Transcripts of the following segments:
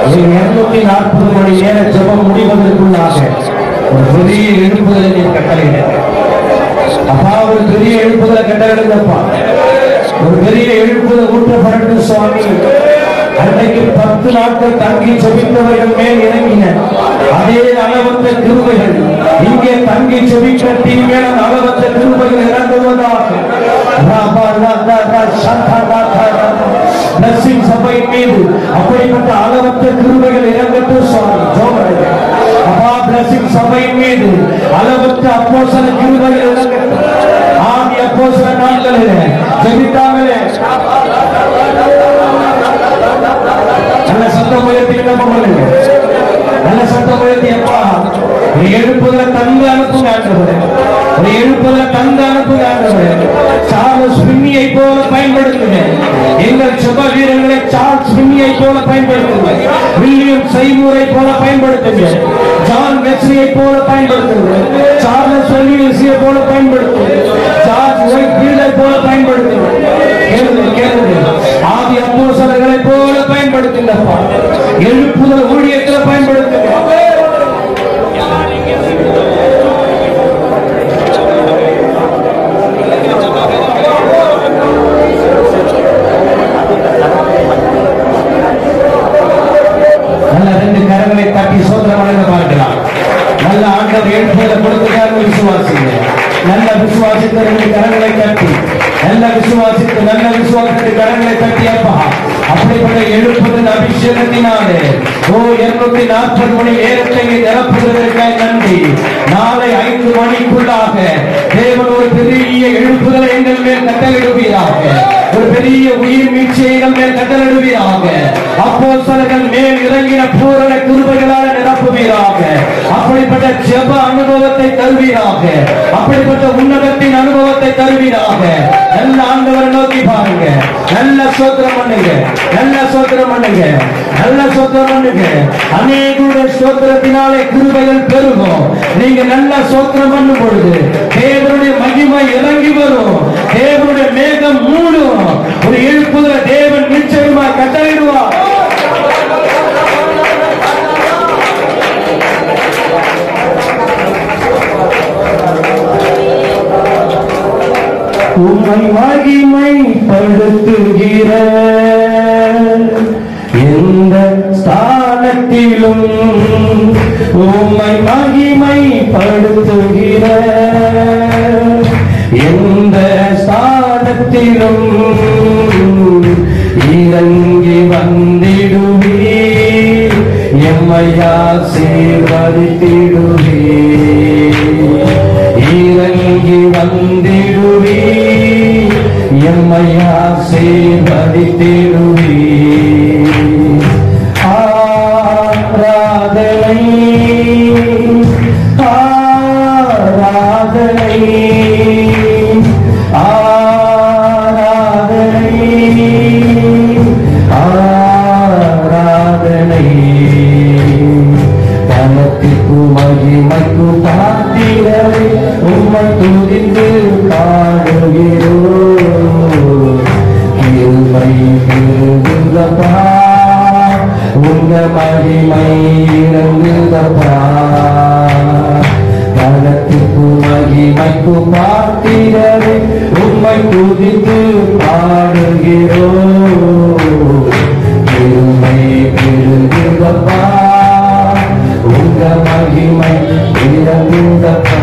இருநூத்தி நாற்பது மணி நேர ஜெபம் முடிவதற்குள்ளாக ஒரு பெரிய எழுப்புதலை நீ கட்டளையிட அப்பா ஒரு பெரிய எழுப்புதலை கட்டளையிடுங்கப்பா ஒரு பெரிய எழுப்புதல் ஊற்றப்படட்டும் சுவாமி அன்னைக்கு பத்து நாட்கள் தங்கி செபித்தவர்கள் மேல் இறங்கின அதே அளவற்ற கிருபைகள் இங்கே தங்கி செபிக்கிற தீ மேல அளவற்ற கிருபைகள் இறங்குவதாக ராபா ராதா ரா சந்தா ராதா ராதா. நர்சிங் சபை மீது அப்படிப்பட்ட அளவற்ற கிருபைகள் இறங்கட்டும் சுவாமி ஜோமரையா அப்பா பிளஸிங் சபை மீது அளவற்ற அப்போசன கிருபைகள் இறங்கட்டும் ஆதி அப்போசன நாட்களில் ஜெபித்தாங்களே நல்ல சத்தம் உயர்த்தி விண்ணப்பம் பண்ணுங்க நல்ல சத்தம் உயர்த்தி அப்பா ஒரு எழுப்புதல தந்து அனுப்புங்க ஆண்டவரே ஒரு எழுப்புதல தந்து அனுப்புங்க ஆண்டவரே சார்லஸ் பின்னியை போல பயன்படுத்துங்க எங்கள் சுப வீரர்களை சார்ல்ஸ் பின்னியை போல பயன்படுத்துங்க வில்லியம் செய்மூரை போல பயன்படுத்துங்க ஜான் வெஸ்லியை போல பயன்படுத்துங்க சார்லஸ் வெல்லியஸியை போல பயன்படுத்துங்க ஜார்ஜ் ஒயிட் ஃபீல்டை போல பயன்படுத்துங்க கேளுங்க கேளுங்க ஆதி அப்போஸ்தலர்களை போல பயன்படுத்துங்கப்பா எழுப்புதல் ஊழியத்துல பயன்படுத்துங்க நல்ல ரெண்டு கரங்களை தட்டி சோதனை வழங்க பார்க்கலாம் நல்ல ஆண்டவர் எழுப்புதலை கொடுத்துட்டாரு விசுவாசிங்க நல்ல விசுவாசித்த ரெண்டு கரங்களை தட்டி நல்ல விசுவாசித்து நல்ல விசுவாசித்து கரங்களை தட்டி அப்பா அப்படிப்பட்ட எழுப்புதல் அபிஷேகத்தினாலே ஓ இருநூத்தி நாற்பது மணி நேரத்தை நிரப்புவதற்காக நன்றி நாளை ஐந்து மணிக்குள்ளாக தேவன் ஒரு பெரிய எழுப்புதலை எங்கள் மேல் கட்டளிடுவீராக ஒரு பெரிய உயிர் மீட்சியை எங்கள் மேல் கட்டளிடுவீராக அப்போஸ்தலர்கள் மேல் இறங்கின பூரண கிருபைகளால் நிரப்புவீராக அப்படிப்பட்ட ஜெப அனுபவத்தை தருவீராக அப்படிப்பட்ட உன்னதத்தின் அனுபவத்தை தருவீராக நல்ல ஆண்டவரை நோக்கி பாருங்க நல்ல சோத்திரம் பண்ணுங்க நல்ல சோத்திரம் பண்ணுங்க நல்ல சோத்திரம் பண்ணுங்க அநேகுடைய சோத்திரத்தினாலே கிருபைகள் பெருகும் நீங்க நல்ல சோத்திரம் பண்ணும் பொழுது தேவனுடைய மகிமை இறங்கி வரும் தேவனுடைய மேகம் மூடும் ஒரு எழுப்புதல தேவன் நிச்சயமா கட்டளையிடுவார் உம்மை மகிமைப்படுத்துகிற எந்த ஸ்தானத்திலும் உம்மை மகிமைப்படுத்துகிற எந்த ஸ்தானத்திலும் இறங்கி வந்திடுவீர் எம்மையா சீர்வதித்திடுவீர் இறங்கி வந்திடுவி எம்மையா சேவதித்திடுவி ஆராதனை ஆராதனை ஆராதனை ஆராதனை கனத்திற்கு மகிமைக்கு பாத்திரவே உம்மை துதித்து பாடுகிறோ கிருபை பெருகுதப்பா உங்க மகிமை இறங்குதப்பா கனத்திற்கு மகிமைக்கு பாத்திரவே உம்மை துதித்து பாடுகிறோ கிருபை பெருகுதப்பா உங்க மகிமை இறங்குதப்பா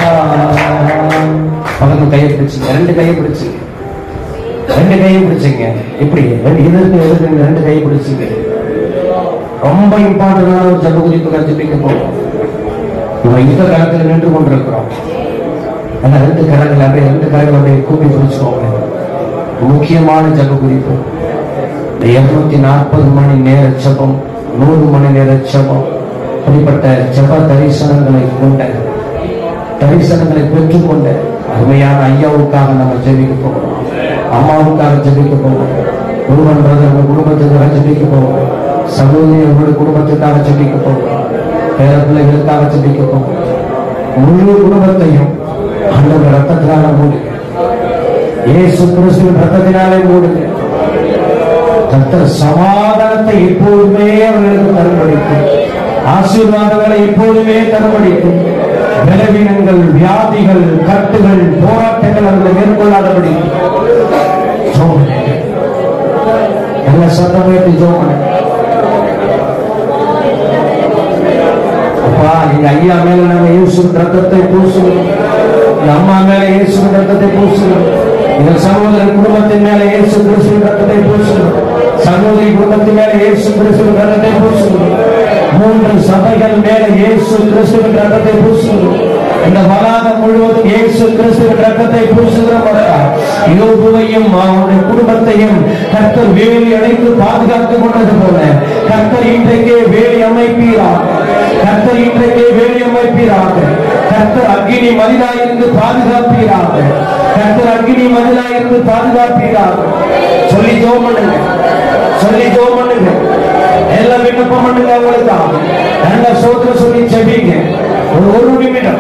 பக்கத்து கையை பிடிச்சிங்க ரெண்டு கையை பிடிச்சிங்க ரெண்டு கையை பிடிச்சிங்க இப்படி ரெண்டு எதிர்த்து எதிர்த்து ரெண்டு கையை பிடிச்சிங்க ரொம்ப இம்பார்ட்டன்டான ஒரு ஜப குறிப்பு கற்றுப்பிக்க போறோம் நம்ம யுத்த காலத்தில் நின்று கொண்டிருக்கிறோம் அந்த ரெண்டு கரங்கள் அப்படியே ரெண்டு கரங்கள் அப்படியே கூப்பி பிடிச்சுக்கோங்க முக்கியமான ஜப குறிப்பு இந்த இருநூத்தி நாற்பது மணி நேர ஜபம் நூறு மணி நேர ஜபம் அப்படிப்பட்ட ஜப தரிசனங்களை கொண்ட தரிசனங்களை பெற்றுக்கொண்ட அருமையான ஐயாவுக்காக நம்ம ஜெபிக்க போகிறோம் அம்மாவுக்காக ஜெபிக்க போகிறோம் குருவன் பிரதர் குடும்பத்துக்காக ஜெபிக்க போகிறோம் சகோதரி உங்களுடைய குடும்பத்துக்காக ஜெபிக்க போகிறோம் பேர பிள்ளைகளுக்காக ஜெபிக்க போகிறோம் முழு குடும்பத்தையும் அந்த ரத்தத்தினால மூடுங்க இயேசு கிறிஸ்துவின் ரத்தத்தினாலே மூடுங்க கர்த்தர் சமாதானத்தை எப்போதுமே அவர்களுக்கு தரும்படிக்கும் ஆசீர்வாதங்களை எப்போதுமே தரும்படிக்கும் பலவீனங்கள் வியாதிகள் கட்டுகள் போராட்டங்கள் அவர்களை மேற்கொள்ளாதபடி ஜெபம் பண்ணுங்க. நல்ல சத்தம் வைத்து ஜெபம் பண்ணுங்க. அப்பா எங்க ஐயா மேல நாங்க இயேசுவின் ரத்தத்தை பூசுகிறோம் எங்க அம்மா மேல இயேசுவின் ரத்தத்தை பூசுகிறோம் எங்க சகோதர குடும்பத்தின் மேல இயேசு கிறிஸ்துவின் ரத்தத்தை பூசுகிறோம் சகோதரி குடும்பத்தின் மேல இயேசு கிறிஸ்துவின் ரத்தத்தை பூசுகிறோம் மூன்று சபைகள் மேல இயேசு கிறிஸ்துவின் ரத்தத்தை பூசுகிறோம் இந்த வளாகம் முழுவதும் இயேசு கிறிஸ்துவின் ரத்தத்தை பூசுகிறோம் யோகுவையும் அவனுடைய குடும்பத்தையும் கர்த்தர் வேலி அடைத்து பாதுகாத்துக் கொண்டது போல கர்த்தர் இன்றைக்கே வேலி அமைப்பீராக கர்த்தர் இன்றைக்கே வேலி அமைப்பீராக கர்த்தர் அக்னி மதிலாயிருந்து பாதுகாப்பீராக கர்த்தர் அக்னி மதிலாயிருந்து பாதுகாப்பீராக சொல்லி ஜோம் பண்ணுங்க சொல்லி ஜோம் பண்ணுங்க எல்லாம் விண்ணப்பம் பண்ணுங்க அவங்களுக்கு நல்ல சோதனை சொல்லி செபிங்க ஒரு ஒரு நிமிடம்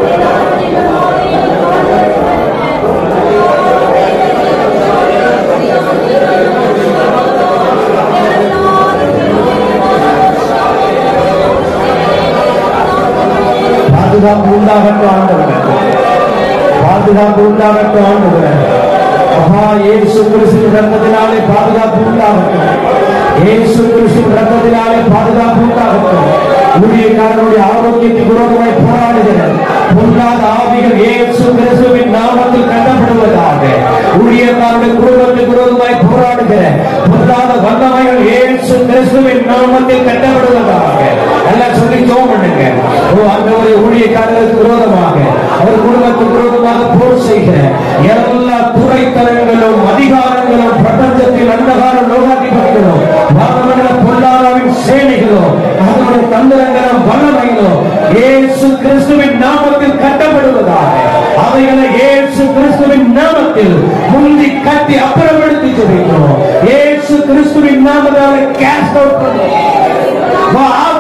பாதுகாப்பு உண்டாகட்டும் ஆண்டவரே பாதுகாப்பு உண்டாகட்டும் ஆண்டவரே அப்பா இயேசு கிறிஸ்துவின் ரத்தத்தினாலே பாதுகாப்பு உண்டாகட்டும் இயேசு கிறிஸ்துவின் ரத்தத்தினாலே பாதுகாப்பு உண்டாகட்டும் ஊழியக்காரனுடைய ஆரோக்கியத்தை விரோதமாய் போராடுகிற பொல்லாத ஆவிகள் இயேசு கிறிஸ்துவின் நாமத்தில் கட்டப்படுவதாக ஊழியக்காரனுடைய குடும்பத்துக்கு விரோதமாய் போராடுகிற பொல்லாத வல்லமைகள் இயேசு கிறிஸ்துவின் நாமத்தில் கட்டப்படுவதாக எல்லாம் சொல்லி ஜோம் பண்ணுங்க ஓ ஆண்டவரே ஊழியக்காரர்களுக்கு விரோதமாக அவர் குடும்பத்துக்கு விரோதமாக போர் செய்கிற எல்லா துறைத்தலங்களும் அதிகாரங்களும் பிரபஞ்சத்தில் அந்தகார லோகாதிபதிகளும் வானமண்டல பொல்லாதாவின் சேனைகளும் அதனுடைய தந்திரங்களும் வல்லமைகளும் இயேசு கிறிஸ்துவின் நாமத்தில் கட்டப்படுவதாக அவைகளை இயேசு கிறிஸ்துவின் நாமத்தில் முந்தி கட்டி அப்புறப்படுத்தி ஜெபிக்கிறோம் இயேசு கிறிஸ்துவின் நாமத்தால் கேஸ்ட் அவுட் பண்ணுவோம் Go out.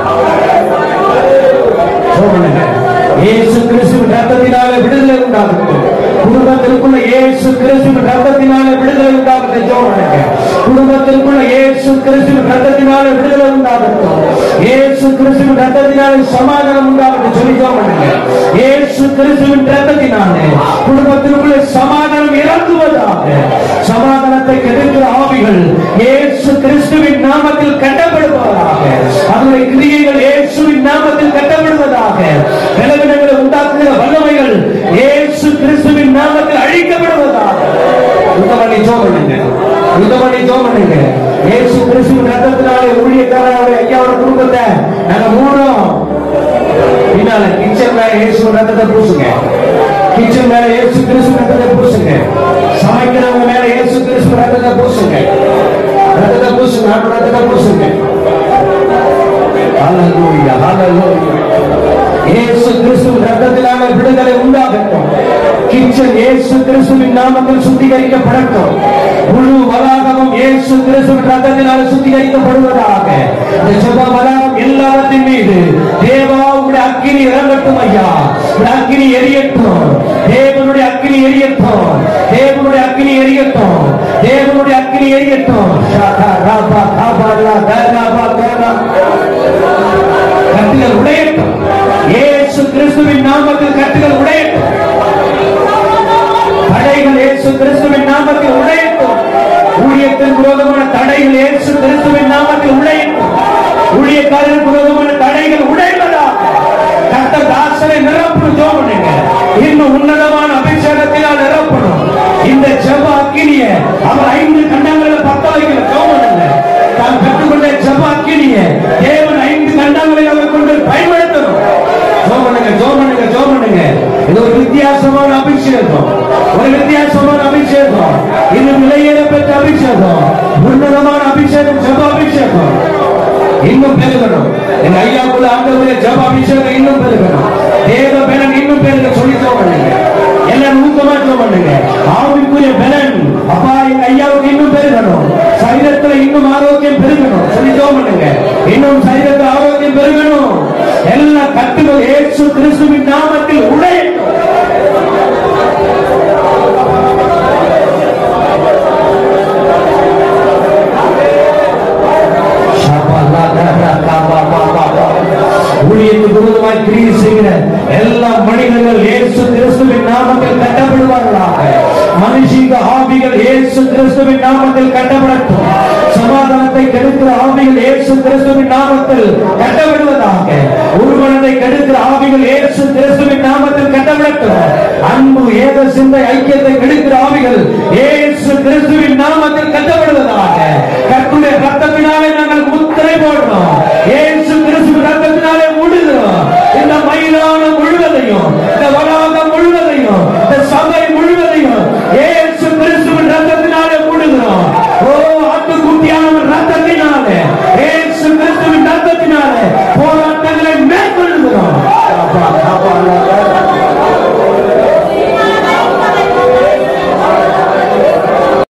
சொல்லுங்க. இயேசு கிறிஸ்துவின் ரத்தத்தினாலே விடுதலை உண்டாகட்டும் குடும்பத்திற்குள்ள இயேசு கிறிஸ்துவின் ரத்தத்தினாலே விடுதலை உண்டாகட்டும் ஜோமனுங்க குடும்பத்திற்குள்ள இயேசு கிறிஸ்துவின் ரத்தத்தினாலே விடுதலை உண்டாகட்டும் இயேசு கிறிஸ்துவின் ரத்தத்தினாலே சமாதானம் உண்டாகட்டும் சொல்லி ஜோமனுங்க இயேசு கிறிஸ்துவின் ரத்தத்தினாலே குடும்பத்திற்குள்ளே சமாதானம் இறங்குவதாக சமாதானத்தை கெடுக்கிற ஆவிகள் இயேசு கிறிஸ்துவின் நாமத்தில் கட்டப்படுவதாக அதனுடைய கிரியைகள் இயேசுவின் நாமத்தில் கட்டப்படுவதாக பலவீனங்களை உண்டாக்குகிற வல்லமைகள் இயேசு கிறிஸ்துவின் நாமத்தில் அழிக்கப்படுவதாக யுத்தமணி ஜோமனுங்க யுத்தமணி ஜோமனுங்க இயேசு கிறிஸ்துவின் ரத்தத்தினாலே ஊழியக்காரருடைய ஐயாவோட குடும்பத்தை நாங்க மூணோம் பின்னால கிச்சன் மேல இயேசு ரத்தத்தை பூசுங்க கிச்சன் மேல இயேசு கிறிஸ்து ரத்தத்தை பூசுங்க சமைக்கிறவங்க மேல இயேசு கிறிஸ்து ரத்தத்தை பூசுங்க ரத்தத்தை பூசுங்க ஆண்டு ரத்தத்தை பூசுங்க ஹalleluya ஹalleluya இயேசு கிறிஸ்துவின் ரத்தத்தினால விடுதலை உண்டாகட்டும் கிச்சன் இயேசு கிறிஸ்துவின் நாமத்தில் சுத்திகரிக்கப்படட்டும் முழு வளாகமும் இயேசு கிறிஸ்துவின் ரத்தத்தினால சுத்திகரிக்கப்படுவதாக இந்த ஜெப வளாகம் எல்லாவற்றின் மீது தேவா உடைய அக்கினி இறங்கட்டும் ஐயா உடைய அக்கினி எரியட்டும் தேவனுடைய அக்கினி எரியட்டும் தேவனுடைய அக்கினி எரியட்டும் தேவனுடைய அக்கினி எரியட்டும் ஷாதா ராபா காபா லா தர்னாபா தர்னா கட்டுகள் உடையட்டும் இயேசு கிறிஸ்துவின் நாமத்தில் கட்டுகள் உடையட்டும் தடைகள் இயேசு கிறிஸ்துவின் நாமத்தில் உடையட்டும் ஊழியத்தின் விரோதமான தடைகள் இயேசு கிறிஸ்துவின் நாமத்தில் உடையட்டும் ஊழியக்காரருக்கு விரோதமான தடைகள் உடைவதா கத்த தாசனை நிரப்பணும் ஜோமனுங்க இன்னும் உன்னதமான அபிஷேகத்தினால் நிரப்பணும் இந்த ஜெப அக்கினிய அவர் ஐந்து கண்டங்களை பத்த வைக்கிற ஜோமனுங்க தான் பெற்றுக்கொண்ட ஜெப அக்கினிய தேவன் ஐந்து கண்டங்களை அவர் கொண்டு பயன்படுத்தணும் ஜோமனுங்க ஜோமனுங்க ஜோமனுங்க இது ஒரு வித்தியாசமான அபிஷேகம் ஒரு வித்தியாசமான அபிஷேகம் இது விலையேற பெற்ற அபிஷேகம் உன்னதமான அபிஷேகம் ஜெப அபிஷேகம் இன்னும் பெருகணும் எங்க ஐயாக்குள்ள ஆண்டவரே ஜெப அபிஷேகம் இன்னும் பெருகணும் தேவ பலன் இன்னும் பெருக சொல்லி பண்ணுங்க எல்லாம் நூக்கமா பண்ணுங்க ஆவிக்குரிய பலன் அப்பா எங்க ஐயாவுக்கு இன்னும் பெருகணும் சரீரத்துல இன்னும் ஆரோக்கியம் பெருகணும் சொல்லி பண்ணுங்க இன்னும் சரீரத்துல ஆரோக்கியம் பெருகணும் எல்லா கட்டுகள் இயேசு கிறிஸ்துவின் நாமத்தில் உடையட்டும் கிறிஸ்துவின் நாமத்தில் கட்டப்படட்டும் சமாதானத்தை கெடுக்கிற ஆவிகள் இயேசு கிறிஸ்துவின் நாமத்தில் கட்டப்படுவதாக உருவனத்தை கெடுக்கிற ஆவிகள் இயேசு கிறிஸ்துவின் நாமத்தில் கட்டப்படட்டும் அன்பு ஏக சிந்தை ஐக்கியத்தை கெடுக்கிற ஆவிகள் இயேசு கிறிஸ்துவின் நாமத்தில் கட்ட